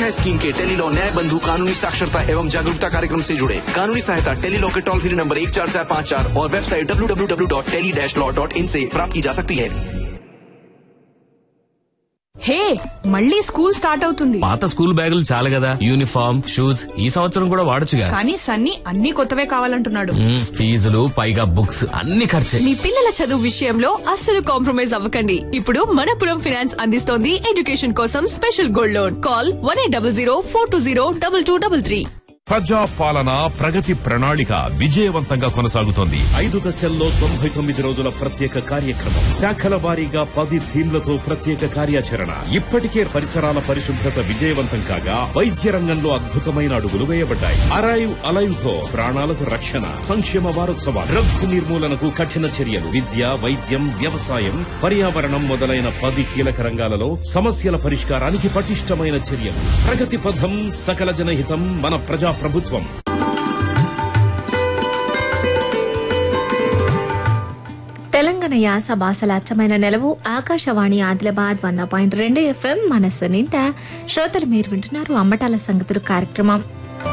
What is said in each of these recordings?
पेश है स्कीम के टेली लॉ न्याय बंधु कानूनी साक्षरता एवं जागरूकता कार्यक्रम से जुड़े कानूनी सहायता टेली लॉ के टोल फ्री नंबर एक चार चार पाँच चार और website W W W dot tele dash law dot in से प्राप्त की जा सकती है హే మళ్ళీ స్కూల్ స్టార్ట్ అవుతుంది పాత స్కూల్ బ్యాగులు చాలు కదా యూనిఫామ్ షూస్ ఈ సంవత్సరం కూడా వాడొచ్చుగా కానీ సన్నీ అన్ని కొత్తవే కావాలంటున్నాడు మ్మ్, ఫీజులు పైగా బుక్స్ అన్ని ఖర్చే మీ పిల్లల చదువు విషయంలో అస్సలు కాంప్రమైజ్ అవ్వకండి ఇప్పుడు మనపురం ఫైనాన్స్ అందిస్తోంది ఎడ్యుకేషన్ కోసం special gold loan call one eight double zero four two zero double two double three ప్రజా పాలన ప్రగతి ప్రణాళిక విజయవంతంగా కొనసాగుతోంది ఐదు దశల్లో తొంభై తొమ్మిది రోజుల ప్రత్యేక కార్యక్రమం శాఖల వారీగా పది థీమ్లతో ప్రత్యేక కార్యాచరణ ఇప్పటికే పరిసరాల పరిశుభ్రత విజయవంతం కాగా వైద్య రంగంలో అద్భుతమైన అడుగులు వేయబడ్డాయి అరైవ్ అలైవ్ తో ప్రాణాలకు రక్షణ సంక్షేమ వారోత్సవాలు డ్రగ్స్ నిర్మూలనకు కఠిన చర్యలు విద్య వైద్యం వ్యవసాయం పర్యావరణం మొదలైన పది కీలక రంగాలలో సమస్యల పరిష్కారానికి పటిష్టమైన చర్యలు ప్రగతి పథం సకల జనహితం మన ప్రజా ప్రభుత్వం తెలంగాణ యాస భాషల అచ్చమైన నెలవు ఆకాశవాణి ఆదిలాబాద్ వంద పాయింట్ రెండు ఎఫ్ఎం మనస్సు నిండా శ్రోతలు మీరు వింటున్నారు అమ్మటాల సంగతులు కార్యక్రమం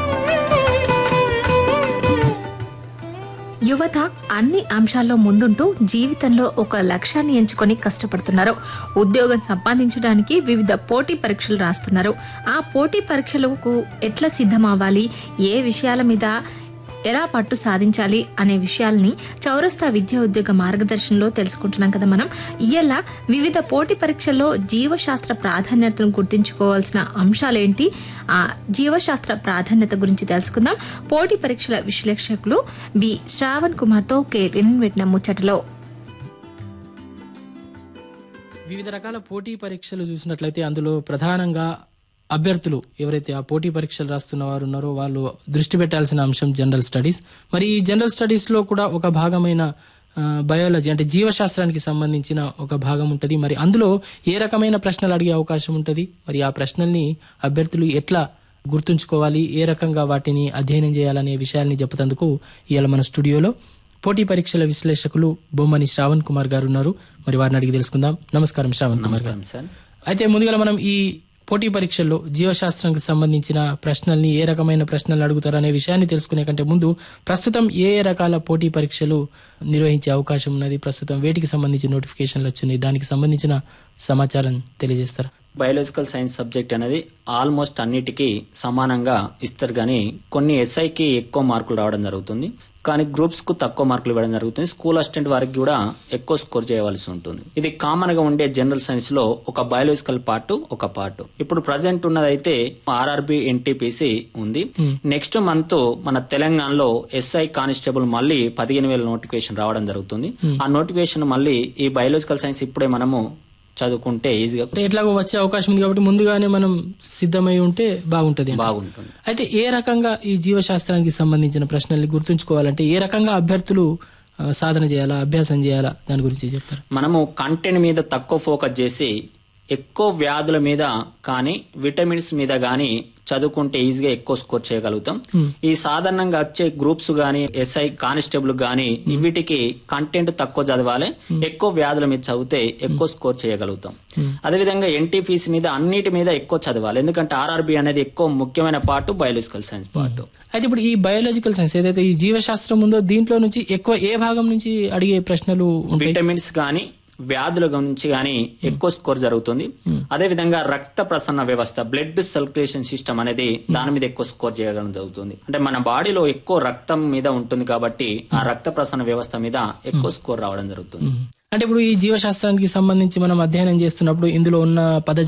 యువత అన్ని అంశాల్లో ముందుంటూ జీవితంలో ఒక లక్ష్యాన్ని ఎంచుకొని కష్టపడుతున్నారు ఉద్యోగం సంపాదించడానికి వివిధ పోటీ పరీక్షలు రాస్తున్నారు ఆ పోటీ పరీక్షలకు ఎట్లా సిద్ధమవ్వాలి ఏ విషయాల మీద ఎలా పట్టు సాధించాలి అనే విషయాల్ని చౌరస్తా విద్యా ఉద్యోగ మార్గదర్శనంలో తెలుసుకుంటున్నాం కదా మనం ఇయ్యాల వివిధ పోటీ పరీక్షల్లో జీవశాస్త్ర ప్రాధాన్యతను గుర్తుంచుకోవాల్సిన అంశాలేంటి ఆ జీవశాస్త్ర ప్రాధాన్యత గురించి తెలుసుకుందాం పోటీ పరీక్షల విశ్లేషకులు బి శ్రావణ్ కుమార్తో కే పెట్టిన ముచ్చటలో వివిధ రకాల పోటీ పరీక్షలు చూసినట్లయితే అందులో ప్రధానంగా అభ్యర్థులు ఎవరైతే ఆ పోటీ పరీక్షలు రాస్తున్న వారు ఉన్నారో వాళ్ళు దృష్టి పెట్టాల్సిన అంశం జనరల్ స్టడీస్ మరి ఈ జనరల్ స్టడీస్ లో కూడా ఒక భాగమైన ఆ, బయాలజీ అంటే జీవశాస్త్రానికి సంబంధించిన ఒక భాగం ఉంటుంది మరి అందులో ఏ రకమైన ప్రశ్నలు అడిగే అవకాశం ఉంటుంది మరి ఆ ప్రశ్నల్ని అభ్యర్థులు ఎట్లా గుర్తుంచుకోవాలి ఏ రకంగా వాటిని అధ్యయనం చేయాలనే విషయాల్ని చెప్పుతందుకు ఇవాళ మన స్టూడియోలో పోటీ పరీక్షల విశ్లేషకులు బొమ్మని శ్రావణ్ కుమార్ గారు ఉన్నారు మరి వారిని అడిగి తెలుసుకుందాం నమస్కారం శ్రావణ్ కుమార్ గారు అయితే ముందుగా మనం ఈ పోటీ పరీక్షల్లో జీవశాస్త్రానికి సంబంధించిన ప్రశ్నల్ని ఏ రకమైన ప్రశ్నలు అడుగుతారు అనే విషయాన్ని తెలుసుకునే కంటే ముందు ప్రస్తుతం ఏ ఏ రకాల పోటీ పరీక్షలు నిర్వహించే అవకాశం ఉన్నది ప్రస్తుతం వేటికి సంబంధించి నోటిఫికేషన్లు వచ్చినాయి దానికి సంబంధించిన సమాచారం తెలియజేస్తారా బయాలజికల్ సైన్స్ సబ్జెక్ట్ అనేది ఆల్మోస్ట్ అన్నిటికీ సమానంగా ఇస్తారు కానీ కొన్ని ఎస్ఐకి ఎక్కువ మార్కులు రావడం జరుగుతుంది కానీ గ్రూప్స్ కు తక్కువ మార్కులు ఇవ్వడం జరుగుతుంది స్కూల్ అసిస్టెంట్ వారికి కూడా ఎక్కువ స్కోర్ చేయవలసి ఉంటుంది ఇది కామన్ గా ఉండే జనరల్ సైన్స్ లో ఒక బయాలజికల్ పార్ట్ ఒక పార్ట్ ఇప్పుడు ప్రజెంట్ ఉన్నదైతే ఆర్ఆర్బి ఎన్టీపీసీ ఉంది నెక్స్ట్ మంత్ మన తెలంగాణలో ఎస్ఐ కానిస్టేబుల్ మళ్ళీ పదిహేను వేల నోటిఫికేషన్ రావడం జరుగుతుంది ఆ నోటిఫికేషన్ మళ్ళీ ఈ బయాలజికల్ సైన్స్ ఇప్పుడే మనము చదువుకుంటే ఈజీగా అంటే ఎట్లాగో వచ్చే అవకాశం ఉంది కాబట్టి ముందుగానే మనం సిద్ధమై ఉంటే బాగుంటది అంటారు. బాగుంటుంది అయితే ఏ రకంగా ఈ జీవశాస్త్రానికి సంబంధించిన ప్రశ్నల్ని గుర్తుంచుకోవాలంటే ఏ రకంగా అభ్యర్థులు ఆ, సాధన చేయాలా అభ్యాసం చేయాలా దాని గురించి చెప్తారు మనము కంటెంట్ మీద తక్కువ ఫోకస్ చేసి ఎక్కువ వ్యాధుల మీద కానీ విటమిన్స్ మీద కానీ చదువుకుంటే ఈజీగా ఎక్కువ స్కోర్ చేయగలుగుతాం ఈ సాధారణంగా వచ్చే గ్రూప్స్ గానీ ఎస్ఐ కానిస్టేబుల్ గానీ వీటికి కంటెంట్ తక్కువ చదవాలి ఎక్కువ వ్యాధుల మీద చదివితే ఎక్కువ స్కోర్ చేయగలుగుతాం అదేవిధంగా ఎన్టీపీసీ మీద అన్నిటి మీద ఎక్కువ చదవాలి ఎందుకంటే ఆర్ఆర్బి అనేది ఎక్కువ ముఖ్యమైన పార్ట్ బయాలజికల్ సైన్స్ పార్ట్ అయితే ఇప్పుడు ఈ బయాలజికల్ సైన్స్ ఏదైతే ఈ జీవశాస్త్రం ఉందో దీంట్లో నుంచి ఎక్కువ ఏ భాగం నుంచి అడిగే ప్రశ్నలు ఉంటాయి విటమిన్స్ గాని వ్యాధుల గురించి గాని ఎక్కువ స్కోర్ జరుగుతుంది అదే విధంగా రక్త ప్రసరణ వ్యవస్థ బ్లడ్ సర్క్యులేషన్ సిస్టమ్ అనేది దాని మీద ఎక్కువ స్కోర్ చేయడం జరుగుతుంది అంటే మన బాడీలో ఎక్కువ రక్తం మీద ఉంటుంది కాబట్టి ఆ రక్త ప్రసరణ వ్యవస్థ మీద ఎక్కువ స్కోర్ రావడం జరుగుతుంది అంటే ఇప్పుడు ఈ జీవశాస్త్రానికి సంబంధించి మనం అధ్యయనం చేస్తున్నప్పుడు ఇందులో ఉన్న పద